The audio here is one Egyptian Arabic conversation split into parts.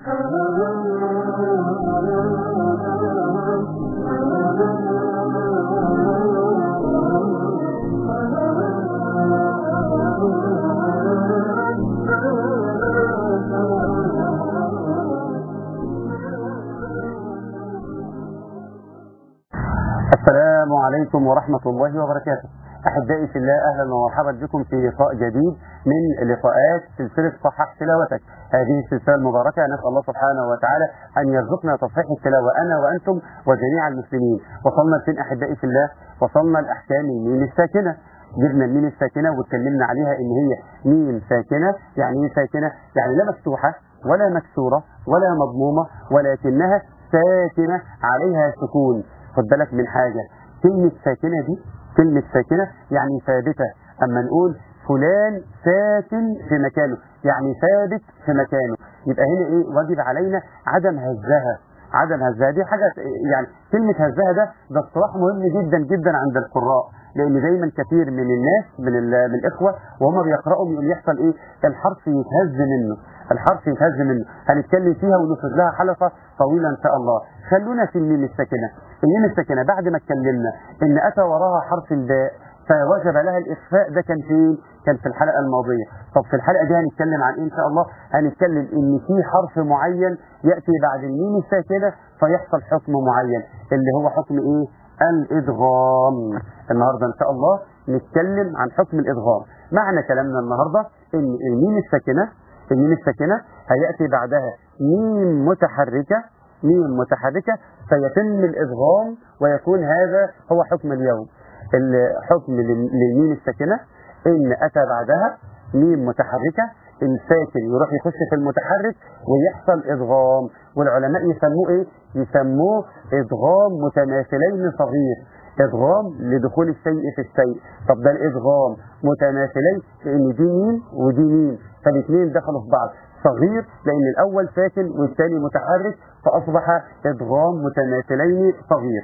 السلام عليكم ورحمة الله وبركاته أحبائي في الله أهلا ومرحبا بكم في لقاء جديد من لقاءات سلسلة صحح تلاوتك هذه السلسلة المباركة نسأل الله سبحانه وتعالى أن يرزقنا تصحيح التلاوة أنا وأنتم وجميع المسلمين وصلنا فين أحبائي في الله وصلنا الأحكام الميم الساكنة جبنا الميم الساكنة واتكلمنا عليها إن هي ميم ساكنة يعني ايه ساكنة يعني لا مفتوحة ولا مكسورة ولا مضمومة ولكنها ساكنة عليها سكون خد بالك من حاجة كلمة ساكنة دي كلمة ساكنة يعني ثابتة أما نقول فلان ساكن في مكانه يعني ثابت في مكانه يبقى هنا إيه واجب علينا عدم هزها عدم هزها دي حاجة يعني كلمة هزها ده ده اصطلاح مهم جدا جدا عند القراء لان دايما كثير من الناس من, من الاخوه وهم بيقراوا يقول يحصل ايه الحرف يتهز منه الحرف يتهز منه هنتكلم فيها ونفرد لها حلقه طويله ان شاء الله خلونا في الميم الساكنه الميم الساكنه بعد ما اتكلمنا ان اتى وراها حرف الباء فوجب لها الاخفاء ده كان فين كان في الحلقه الماضيه طب في الحلقه دي هنتكلم عن ايه ان شاء الله هنتكلم ان في حرف معين ياتي بعد الميم الساكنه فيحصل حكم معين اللي هو حكم ايه الادغام النهارده ان شاء الله نتكلم عن حكم الادغام معنى كلامنا النهارده ان الميم الساكنه الميم الساكنه هياتي بعدها ميم متحركه ميم متحركه فيتم الادغام ويكون هذا هو حكم اليوم الحكم للميم الساكنه ان اتى بعدها ميم متحركه الساكن يروح يخش في المتحرك ويحصل ادغام والعلماء يسموه ايه يسموه ادغام متماثلين صغير ادغام لدخول الشيء في الشيء طب ده الادغام متماثلين لان دي مين ودي مين فالاثنين دخلوا في بعض صغير لان الاول ساكن والثاني متحرك فاصبح ادغام متماثلين صغير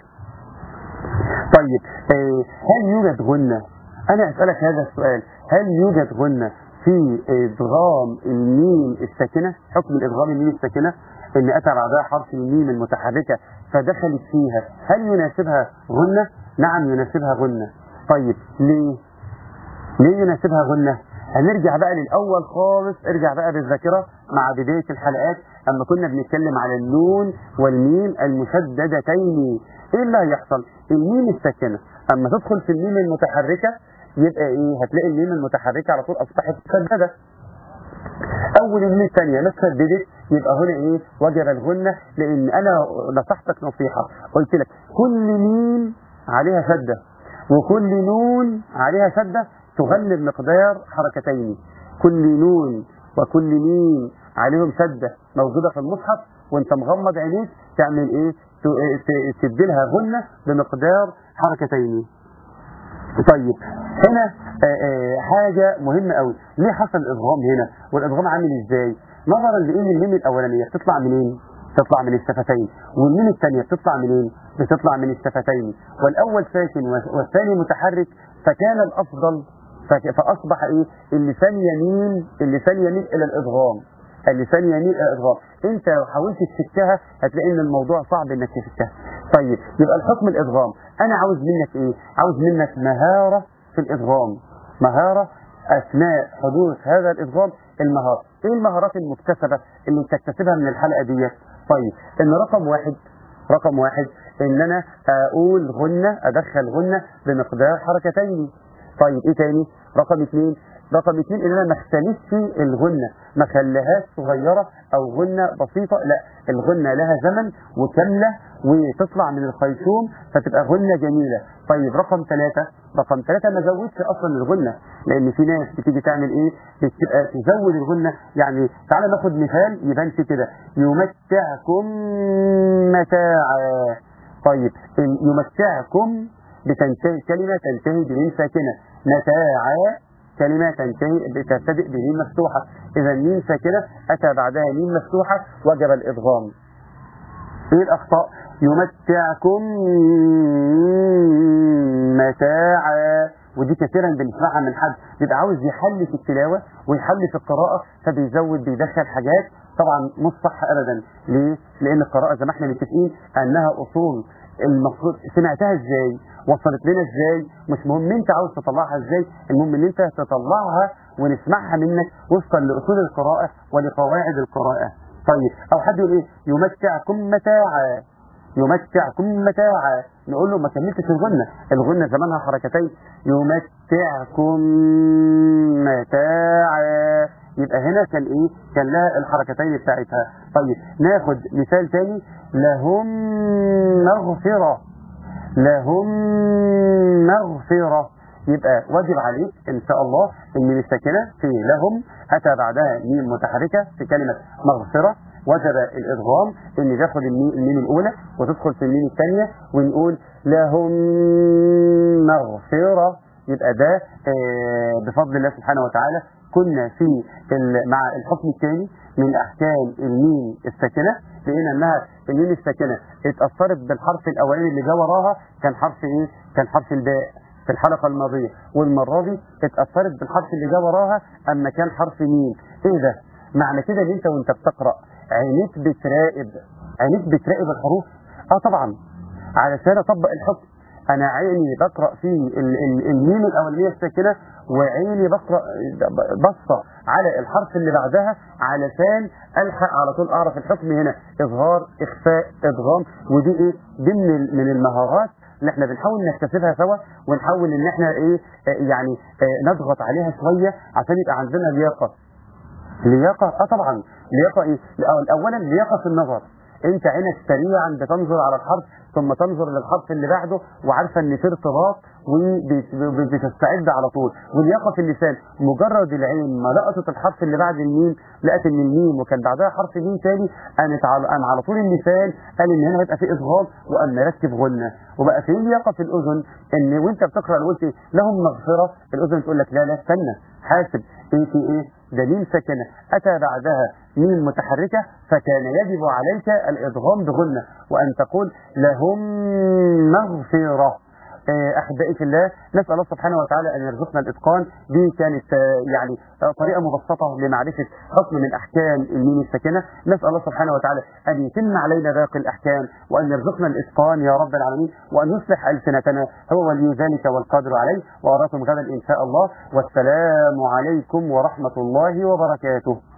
طيب اه هل يوجد غنة انا اسألك هذا السؤال هل يوجد غنة في ادغام الميم الساكنة حكم الادغام الميم الساكنة ان اتى بعدها حرف الميم المتحركة فدخلت فيها هل يناسبها غنة نعم يناسبها غنة طيب ليه ليه يناسبها غنة هنرجع بقى للاول خالص ارجع بقى بالذاكرة مع بداية الحلقات اما كنا بنتكلم على النون والميم المشددتين ايه اللي هيحصل الميم الساكنة اما تدخل في الميم المتحركة يبقى ايه هتلاقي الميم المتحركه على طول اصبحت مشدده اول الميم الثانيه ما اتشددت يبقى هنا ايه وجب الغنه لان انا نصحتك نصيحه قلت لك كل ميم عليها شده وكل نون عليها شده تغلب مقدار حركتين كل نون وكل ميم عليهم شده موجوده في المصحف وانت مغمض عينيك تعمل ايه تدي لها غنه بمقدار حركتين طيب هنا آآ آآ حاجة مهمة قوي ليه حصل الإضغام هنا والإضغام عامل إزاي نظرا لأن الميم الأولانية بتطلع منين تطلع من الشفتين والميم الثانية بتطلع منين بتطلع من الشفتين والأول ساكن والثاني متحرك فكان الأفضل فأصبح إيه اللسان يميل اللسان يميل إلى الإضغام اللسان يميل الى الادغام انت لو حاولت تفكها هتلاقي ان الموضوع صعب انك تفكها طيب يبقى الحكم الادغام انا عاوز منك ايه عاوز منك مهارة في الادغام مهارة اثناء حدوث هذا الادغام المهارة ايه المهارات المكتسبة اللي تكتسبها من الحلقة دي طيب ان رقم واحد رقم واحد ان انا اقول غنة ادخل غنة بمقدار حركتين طيب ايه تاني رقم اثنين رقم اثنين ان انا ما اختلفش الغنة ما خليهاش صغيرة او غنة بسيطة لا الغنة لها زمن وكاملة وتطلع من الخيشوم فتبقى غنة جميلة طيب رقم ثلاثة رقم ثلاثة ما زودش اصلا الغنة لان في ناس بتيجي تعمل ايه بتبقى تزود الغنة يعني تعالى ناخد مثال يبان في كده يمتعكم متاعا طيب يمتعكم بتنتهي كلمة تنتهي بميم ساكنة متاعا كلمة تنتهي بتبتدئ بميم مفتوحة إذا ميم ساكنة أتى بعدها ميم مفتوحة وجب الإضغام إيه الأخطاء يمتعكم متاعا ودي كثيرا بنسمعها من حد بيبقى عاوز يحلي في التلاوة ويحلي في القراءة فبيزود بيدخل حاجات طبعا مش صح ابدا ليه؟ لان القراءة زي ما احنا متفقين انها اصول المفروض سمعتها ازاي وصلت لنا ازاي مش مهم انت عاوز تطلعها ازاي المهم ان انت تطلعها ونسمعها منك وفقا لاصول القراءة ولقواعد القراءة طيب او حد يقول ايه يمتعكم متاعا يمتعكم متاعا نقول له ما كملتش الغنة الغنة زمانها حركتين يمتعكم متاعا يبقى هنا كان ايه كان لها الحركتين بتاعتها طيب ناخد مثال تاني لهم مغفرة لهم مغفرة يبقى واجب عليك ان شاء الله الميم الساكنة في لهم اتى بعدها ميم متحركة في كلمة مغفرة وجب الادغام ان تاخد الميم, الميم الاولى وتدخل في الميم الثانية ونقول لهم مغفرة يبقى ده آه بفضل الله سبحانه وتعالى كنا في مع الحكم الثاني من احكام الميم الساكنه لقينا انها الميم الساكنه اتاثرت بالحرف الاولاني اللي جه وراها كان حرف ايه؟ كان حرف الباء في الحلقه الماضيه والمره دي اتاثرت بالحرف اللي جه وراها اما كان حرف ميم ايه ده؟ معنى كده ان انت وانت بتقرا عينيك بتراقب عينيك بتراقب الحروف اه طبعا علشان اطبق الحكم انا عيني بقرا في الميم الاولانيه الساكنه وعيني بقرا بصه على الحرف اللي بعدها علشان الحق على طول اعرف الحكم هنا اظهار اخفاء ادغام ودي ايه دي من من المهارات اللي احنا بنحاول نكتسبها سوا ونحاول ان احنا ايه يعني اه نضغط عليها شويه عشان يبقى عندنا لياقه لياقه اه طبعا لياقه ايه اولا لياقه في النظر انت عينك سريعا بتنظر على الحرف ثم تنظر للحرف اللي بعده وعارفه ان في ارتباط وبتستعد على طول واللياقه في اللسان مجرد العين ما لقطت الحرف اللي بعد الميم لقت ان الميم وكان بعدها حرف ميم تاني قامت على قام على طول اللسان قال ان هنا هيبقى في اصغام وقام مركب غنه وبقى في لياقه في الاذن ان وانت بتقرا قلت لهم مغفره الاذن تقول لك لا لا استنى حاسب ايه في ايه ده ميم ساكنه اتى بعدها ميم متحركه فكان يجب عليك الادغام بغنه وان تقول لهم مغفره احبائي في الله نسال الله سبحانه وتعالى ان يرزقنا الاتقان دي كانت يعني طريقه مبسطه لمعرفه حكم من احكام الميم الساكنه نسال الله سبحانه وتعالى ان يتم علينا باقي الاحكام وان يرزقنا الاتقان يا رب العالمين وان يصلح السنتنا هو ولي ذلك والقادر عليه واراكم غدا ان شاء الله والسلام عليكم ورحمه الله وبركاته